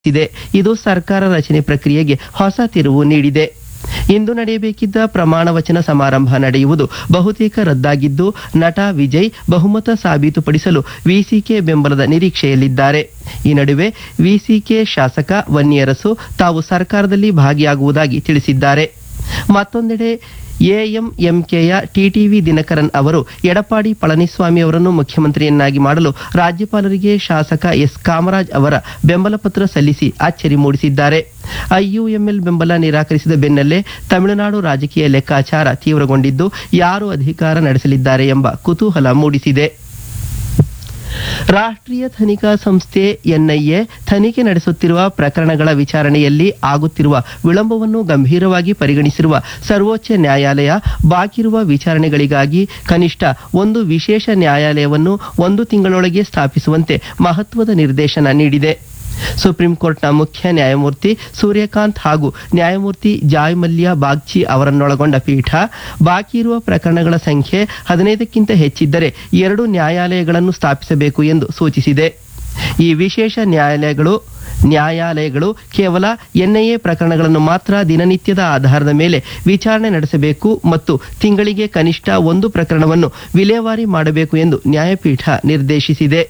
ಇದೆ ಇದು ಸರ್ಕಾರ ರಚನೆ ಪ್ರಕ್ರಿಯೆಗೆ ಹೊಸ ತಿರುವು ನೀಡಿದೆ ಇಂದು ನಡೆಯಬೇಕಿದ್ದ ಪ್ರಮಾಣ ವಚನ ಸಮಾರಂಭ ನಡೆಯುವುದು ಬಹುತೇಕ ರದ್ದಾಗಿದ್ದು ನಟ ವಿಜಯ್ ಬಹುಮತ ಸಾಬೀತುಪಡಿಸಲು ವಿಸಿಕೆ ಬೆಂಬಲದ ನಿರೀಕ್ಷೆಯಲ್ಲಿದ್ದಾರೆ ಈ ನಡುವೆ ವಿಸಿಕೆ ಶಾಸಕ ವನ್ನಿಯರಸು ತಾವು ಸರ್ಕಾರದಲ್ಲಿ ಭಾಗಿಯಾಗುವುದಾಗಿ ತಿಳಿಸಿದ್ದಾರೆ ಮತ್ತೊಂದೆಡೆ ಎಎಂಎಂಕೆಯ ಟಿಟಿವಿ ದಿನಕರನ್ ಅವರು ಎಡಪ್ಪಾಡಿ ಪಳನಿಸ್ವಾಮಿ ಅವರನ್ನು ಮುಖ್ಯಮಂತ್ರಿಯನ್ನಾಗಿ ಮಾಡಲು ರಾಜ್ಯಪಾಲರಿಗೆ ಶಾಸಕ ಎಸ್ ಕಾಮರಾಜ್ ಅವರ ಬೆಂಬಲ ಪತ್ರ ಸಲ್ಲಿಸಿ ಅಚ್ಚರಿ ಮೂಡಿಸಿದ್ದಾರೆ ಐಯುಎಂಎಲ್ ಬೆಂಬಲ ನಿರಾಕರಿಸಿದ ಬೆನ್ನಲ್ಲೇ ತಮಿಳುನಾಡು ರಾಜಕೀಯ ಲೆಕ್ಕಾಚಾರ ತೀವ್ರಗೊಂಡಿದ್ದು ಯಾರು ಅಧಿಕಾರ ನಡೆಸಲಿದ್ದಾರೆ ಎಂಬ ಕುತೂಹಲ ಮೂಡಿಸಿದೆ ರಾಷ್ಟ್ರೀಯ ತನಿಖಾ ಸಂಸ್ಥೆ ಎನ್ಐಎ ತನಿಖೆ ನಡೆಸುತ್ತಿರುವ ಪ್ರಕರಣಗಳ ವಿಚಾರಣೆಯಲ್ಲಿ ಆಗುತ್ತಿರುವ ವಿಳಂಬವನ್ನು ಗಂಭೀರವಾಗಿ ಪರಿಗಣಿಸಿರುವ ಸರ್ವೋಚ್ಚ ನ್ಯಾಯಾಲಯ ಬಾಕಿರುವ ವಿಚಾರಣೆಗಳಿಗಾಗಿ ಕನಿಷ್ಠ ಒಂದು ವಿಶೇಷ ನ್ಯಾಯಾಲಯವನ್ನು ಒಂದು ತಿಂಗಳೊಳಗೆ ಸ್ಥಾಪಿಸುವಂತೆ ಮಹತ್ವದ ನಿರ್ದೇಶನ ನೀಡಿದೆ ಸುಪ್ರೀಂ ಕೋರ್ಟ್ನ ಮುಖ್ಯ ನ್ಯಾಯಮೂರ್ತಿ ಸೂರ್ಯಕಾಂತ್ ಹಾಗೂ ನ್ಯಾಯಮೂರ್ತಿ ಜಾಯ್ ಮಲ್ಯ ಬಾಗ್ಚಿ ಅವರನ್ನೊಳಗೊಂಡ ಪೀಠ ಬಾಕಿ ಇರುವ ಪ್ರಕರಣಗಳ ಸಂಖ್ಯೆ ಹದಿನೈದಕ್ಕಿಂತ ಹೆಚ್ಚಿದ್ದರೆ ಎರಡು ನ್ಯಾಯಾಲಯಗಳನ್ನು ಸ್ಥಾಪಿಸಬೇಕು ಎಂದು ಸೂಚಿಸಿದೆ ಈ ವಿಶೇಷ ನ್ಯಾಯಾಲಯಗಳು ನ್ಯಾಯಾಲಯಗಳು ಕೇವಲ ಎನ್ಐಎ ಪ್ರಕರಣಗಳನ್ನು ಮಾತ್ರ ದಿನನಿತ್ಯದ ಆಧಾರದ ಮೇಲೆ ವಿಚಾರಣೆ ನಡೆಸಬೇಕು ಮತ್ತು ತಿಂಗಳಿಗೆ ಕನಿಷ್ಠ ಒಂದು ಪ್ರಕರಣವನ್ನು ವಿಲೇವಾರಿ ಮಾಡಬೇಕು ಎಂದು ನ್ಯಾಯಪೀಠ ನಿರ್ದೇಶಿಸಿದೆ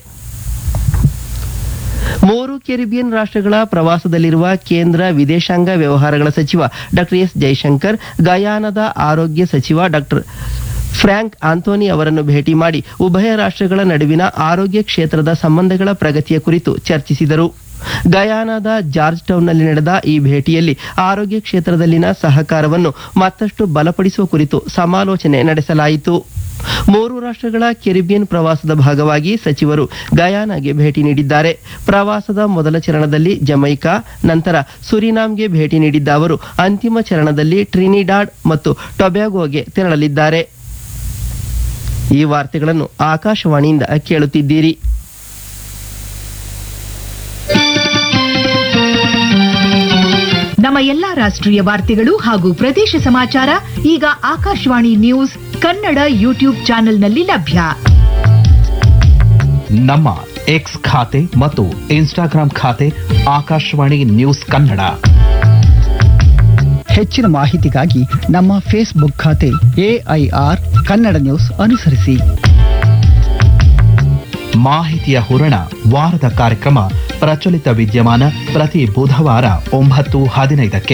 ಮೂರು ಕೆರಿಬಿಯನ್ ರಾಷ್ಟ್ರಗಳ ಪ್ರವಾಸದಲ್ಲಿರುವ ಕೇಂದ್ರ ವಿದೇಶಾಂಗ ವ್ಯವಹಾರಗಳ ಸಚಿವ ಡಾಕ್ಟರ್ ಎಸ್ ಜೈಶಂಕರ್ ಗಯಾನದ ಆರೋಗ್ಯ ಸಚಿವ ಡಾಕ್ಟರ್ ಫ್ರಾಂಕ್ ಆಂಥೋನಿ ಅವರನ್ನು ಭೇಟಿ ಮಾಡಿ ಉಭಯ ರಾಷ್ಟ್ರಗಳ ನಡುವಿನ ಆರೋಗ್ಯ ಕ್ಷೇತ್ರದ ಸಂಬಂಧಗಳ ಪ್ರಗತಿಯ ಕುರಿತು ಚರ್ಚಿಸಿದರು ಗಯಾನಾದ ಜಾರ್ಜ್ ಟೌನ್ನಲ್ಲಿ ನಡೆದ ಈ ಭೇಟಿಯಲ್ಲಿ ಆರೋಗ್ಯ ಕ್ಷೇತ್ರದಲ್ಲಿನ ಸಹಕಾರವನ್ನು ಮತ್ತಷ್ಟು ಬಲಪಡಿಸುವ ಕುರಿತು ಸಮಾಲೋಚನೆ ನಡೆಸಲಾಯಿತು ಮೂರು ರಾಷ್ಟ್ರಗಳ ಕೆರಿಬಿಯನ್ ಪ್ರವಾಸದ ಭಾಗವಾಗಿ ಸಚಿವರು ಗಯಾನಾಗೆ ಭೇಟಿ ನೀಡಿದ್ದಾರೆ ಪ್ರವಾಸದ ಮೊದಲ ಚರಣದಲ್ಲಿ ಜಮೈಕಾ ನಂತರ ಸುರಿನಾಮ್ಗೆ ಭೇಟಿ ನೀಡಿದ್ದ ಅವರು ಅಂತಿಮ ಚರಣದಲ್ಲಿ ಟ್ರಿನಿಡಾಡ್ ಮತ್ತು ಟೊಬ್ಯಾಗೋಗೆ ತೆರಳಲಿದ್ದಾರೆ ಈ ವಾರ್ತೆಗಳನ್ನು ಆಕಾಶವಾಣಿಯಿಂದ ಕೇಳುತ್ತಿದ್ದೀರಿ ನಮ್ಮ ಎಲ್ಲಾ ರಾಷ್ಟ್ರೀಯ ವಾರ್ತೆಗಳು ಹಾಗೂ ಪ್ರದೇಶ ಸಮಾಚಾರ ಈಗ ಆಕಾಶವಾಣಿ ನ್ಯೂಸ್ ಕನ್ನಡ ಯೂಟ್ಯೂಬ್ ಚಾನೆಲ್ನಲ್ಲಿ ಲಭ್ಯ ನಮ್ಮ ಎಕ್ಸ್ ಖಾತೆ ಮತ್ತು ಇನ್ಸ್ಟಾಗ್ರಾಂ ಖಾತೆ ಆಕಾಶವಾಣಿ ನ್ಯೂಸ್ ಕನ್ನಡ ಹೆಚ್ಚಿನ ಮಾಹಿತಿಗಾಗಿ ನಮ್ಮ ಫೇಸ್ಬುಕ್ ಖಾತೆ ಎಐಆರ್ ಕನ್ನಡ ನ್ಯೂಸ್ ಅನುಸರಿಸಿ ಮಾಹಿತಿಯ ಹೂರಣ ವಾರದ ಕಾರ್ಯಕ್ರಮ ಪ್ರಚಲಿತ ವಿದ್ಯಮಾನ ಪ್ರತಿ ಬುಧವಾರ ಒಂಬತ್ತು ಹದಿನೈದಕ್ಕೆ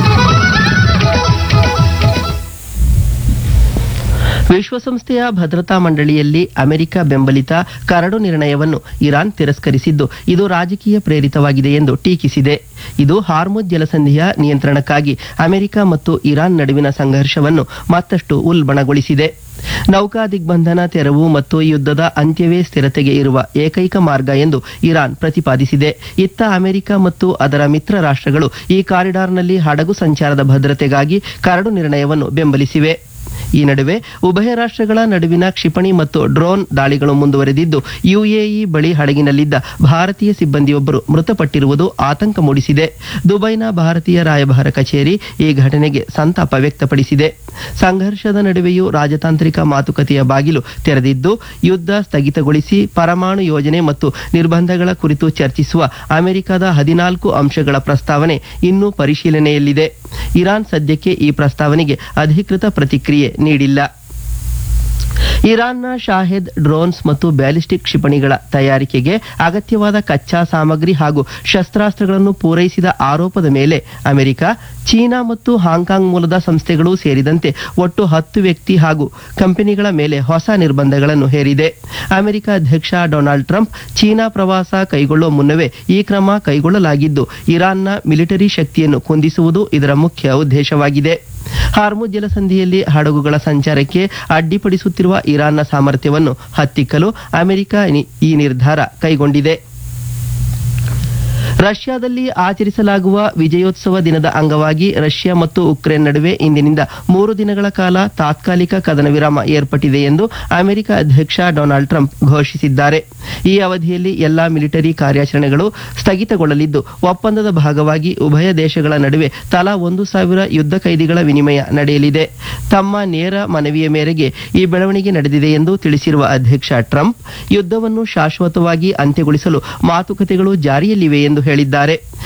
ವಿಶ್ವಸಂಸ್ಥೆಯ ಭದ್ರತಾ ಮಂಡಳಿಯಲ್ಲಿ ಅಮೆರಿಕ ಬೆಂಬಲಿತ ಕರಡು ನಿರ್ಣಯವನ್ನು ಇರಾನ್ ತಿರಸ್ಕರಿಸಿದ್ದು ಇದು ರಾಜಕೀಯ ಪ್ರೇರಿತವಾಗಿದೆ ಎಂದು ಟೀಕಿಸಿದೆ ಇದು ಹಾರ್ಮುಜ್ ಜಲಸಂಧಿಯ ನಿಯಂತ್ರಣಕ್ಕಾಗಿ ಅಮೆರಿಕ ಮತ್ತು ಇರಾನ್ ನಡುವಿನ ಸಂಘರ್ಷವನ್ನು ಮತ್ತಷ್ಟು ಉಲ್ಬಣಗೊಳಿಸಿದೆ ನೌಕಾ ದಿಗ್ಬಂಧನ ತೆರವು ಮತ್ತು ಯುದ್ಧದ ಅಂತ್ಯವೇ ಸ್ಥಿರತೆಗೆ ಇರುವ ಏಕೈಕ ಮಾರ್ಗ ಎಂದು ಇರಾನ್ ಪ್ರತಿಪಾದಿಸಿದೆ ಇತ್ತ ಅಮೆರಿಕ ಮತ್ತು ಅದರ ಮಿತ್ರ ರಾಷ್ಟ್ರಗಳು ಈ ಕಾರಿಡಾರ್ನಲ್ಲಿ ಹಡಗು ಸಂಚಾರದ ಭದ್ರತೆಗಾಗಿ ಕರಡು ನಿರ್ಣಯವನ್ನು ಬೆಂಬಲಿಸಿವೆ ಈ ನಡುವೆ ಉಭಯ ರಾಷ್ಟ್ರಗಳ ನಡುವಿನ ಕ್ಷಿಪಣಿ ಮತ್ತು ಡ್ರೋನ್ ದಾಳಿಗಳು ಮುಂದುವರೆದಿದ್ದು ಯುಎಇ ಬಳಿ ಹಡಗಿನಲ್ಲಿದ್ದ ಭಾರತೀಯ ಸಿಬ್ಬಂದಿಯೊಬ್ಬರು ಮೃತಪಟ್ಟಿರುವುದು ಆತಂಕ ಮೂಡಿಸಿದೆ ದುಬೈನ ಭಾರತೀಯ ರಾಯಭಾರ ಕಚೇರಿ ಈ ಘಟನೆಗೆ ಸಂತಾಪ ವ್ಯಕ್ತಪಡಿಸಿದೆ ಸಂಘರ್ಷದ ನಡುವೆಯೂ ರಾಜತಾಂತ್ರಿಕ ಮಾತುಕತೆಯ ಬಾಗಿಲು ತೆರೆದಿದ್ದು ಯುದ್ಧ ಸ್ಥಗಿತಗೊಳಿಸಿ ಪರಮಾಣು ಯೋಜನೆ ಮತ್ತು ನಿರ್ಬಂಧಗಳ ಕುರಿತು ಚರ್ಚಿಸುವ ಅಮೆರಿಕದ ಹದಿನಾಲ್ಕು ಅಂಶಗಳ ಪ್ರಸ್ತಾವನೆ ಇನ್ನೂ ಪರಿಶೀಲನೆಯಲ್ಲಿದೆ ಇರಾನ್ ಸದ್ಯಕ್ಕೆ ಈ ಪ್ರಸ್ತಾವನೆಗೆ ಅಧಿಕೃತ ಪ್ರತಿಕ್ರಿಯೆ ನೀಡಿಲ್ಲ ಇರಾನ್ನ ಶಾಹೆದ್ ಡ್ರೋನ್ಸ್ ಮತ್ತು ಬ್ಯಾಲಿಸ್ಟಿಕ್ ಕ್ಷಿಪಣಿಗಳ ತಯಾರಿಕೆಗೆ ಅಗತ್ಯವಾದ ಕಚ್ಚಾ ಸಾಮಗ್ರಿ ಹಾಗೂ ಶಸ್ತ್ರಾಸ್ತ್ರಗಳನ್ನು ಪೂರೈಸಿದ ಆರೋಪದ ಮೇಲೆ ಅಮೆರಿಕ ಚೀನಾ ಮತ್ತು ಹಾಂಕಾಂಗ್ ಮೂಲದ ಸಂಸ್ಥೆಗಳು ಸೇರಿದಂತೆ ಒಟ್ಟು ಹತ್ತು ವ್ಯಕ್ತಿ ಹಾಗೂ ಕಂಪನಿಗಳ ಮೇಲೆ ಹೊಸ ನಿರ್ಬಂಧಗಳನ್ನು ಹೇರಿದೆ ಅಮೆರಿಕ ಅಧ್ಯಕ್ಷ ಡೊನಾಲ್ಡ್ ಟ್ರಂಪ್ ಚೀನಾ ಪ್ರವಾಸ ಕೈಗೊಳ್ಳುವ ಮುನ್ನವೇ ಈ ಕ್ರಮ ಕೈಗೊಳ್ಳಲಾಗಿದ್ದು ಇರಾನ್ನ ಮಿಲಿಟರಿ ಶಕ್ತಿಯನ್ನು ಕುಂದಿಸುವುದು ಇದರ ಮುಖ್ಯ ಉದ್ದೇಶವಾಗಿದೆ ಹಾರ್ಮುಜ್ ಜಲಸಂಧಿಯಲ್ಲಿ ಹಡಗುಗಳ ಸಂಚಾರಕ್ಕೆ ಅಡ್ಡಿಪಡಿಸುತ್ತಿರುವ ಇರಾನ್ನ ಸಾಮರ್ಥ್ಯವನ್ನು ಹತ್ತಿಕ್ಕಲು ಅಮೆರಿಕ ಈ ನಿರ್ಧಾರ ಕೈಗೊಂಡಿದೆ ರಷ್ಯಾದಲ್ಲಿ ಆಚರಿಸಲಾಗುವ ವಿಜಯೋತ್ಸವ ದಿನದ ಅಂಗವಾಗಿ ರಷ್ಯಾ ಮತ್ತು ಉಕ್ರೇನ್ ನಡುವೆ ಇಂದಿನಿಂದ ಮೂರು ದಿನಗಳ ಕಾಲ ತಾತ್ಕಾಲಿಕ ಕದನ ವಿರಾಮ ಏರ್ಪಟ್ಟಿದೆ ಎಂದು ಅಮೆರಿಕ ಅಧ್ಯಕ್ಷ ಡೊನಾಲ್ಡ್ ಟ್ರಂಪ್ ಘೋಷಿಸಿದ್ದಾರೆ ಈ ಅವಧಿಯಲ್ಲಿ ಎಲ್ಲಾ ಮಿಲಿಟರಿ ಕಾರ್ಯಾಚರಣೆಗಳು ಸ್ಥಗಿತಗೊಳ್ಳಲಿದ್ದು ಒಪ್ಪಂದದ ಭಾಗವಾಗಿ ಉಭಯ ದೇಶಗಳ ನಡುವೆ ತಲಾ ಒಂದು ಸಾವಿರ ಯುದ್ಧ ಖೈದಿಗಳ ವಿನಿಮಯ ನಡೆಯಲಿದೆ ತಮ್ಮ ನೇರ ಮನವಿಯ ಮೇರೆಗೆ ಈ ಬೆಳವಣಿಗೆ ನಡೆದಿದೆ ಎಂದು ತಿಳಿಸಿರುವ ಅಧ್ಯಕ್ಷ ಟ್ರಂಪ್ ಯುದ್ಧವನ್ನು ಶಾಶ್ವತವಾಗಿ ಅಂತ್ಯಗೊಳಿಸಲು ಮಾತುಕತೆಗಳು ಜಾರಿಯಲ್ಲಿವೆ ಎಂದು ಹೇಳಿದ್ದಾರೆ